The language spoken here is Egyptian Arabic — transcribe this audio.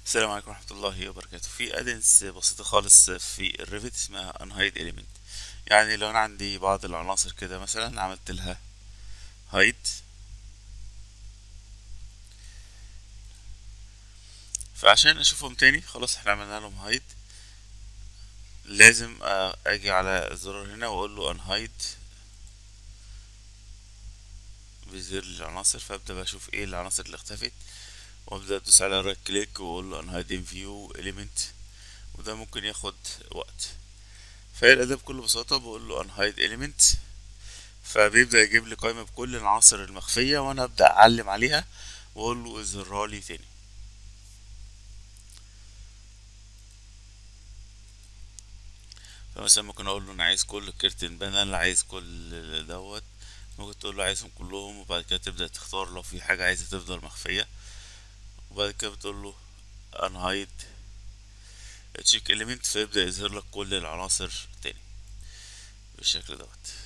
السلام عليكم ورحمة الله وبركاته في ادنس بسيطة خالص في الريفت اسمها unhide element يعني لو انا عندي بعض العناصر كده مثلا عملت لها hide فعشان اشوفهم تاني خلاص احنا عملنا لهم hide لازم اجي على الزرار هنا واقول له unhide بيظهر لي العناصر فابدا بشوف ايه العناصر اللي اختفت وابدا ادوس على رايت كليك واقول له unhide in view element وده ممكن ياخد وقت فهي الاداة بكل بساطة بقول له unhide element فبيبدأ يجيب لي قائمة بكل العناصر المخفية وانا ابدأ اعلم عليها واقول له اظهرها لي تاني فمثلا ممكن اقول له انا عايز كل الكرتن بانل عايز كل دوت ممكن تقول له عايزهم كلهم وبعد كده تبدأ تختار لو في حاجة عايزة تفضل مخفية وبعد كده بتقول له unhide check element فيبدأ يظهر لك كل العناصر تاني بالشكل دوت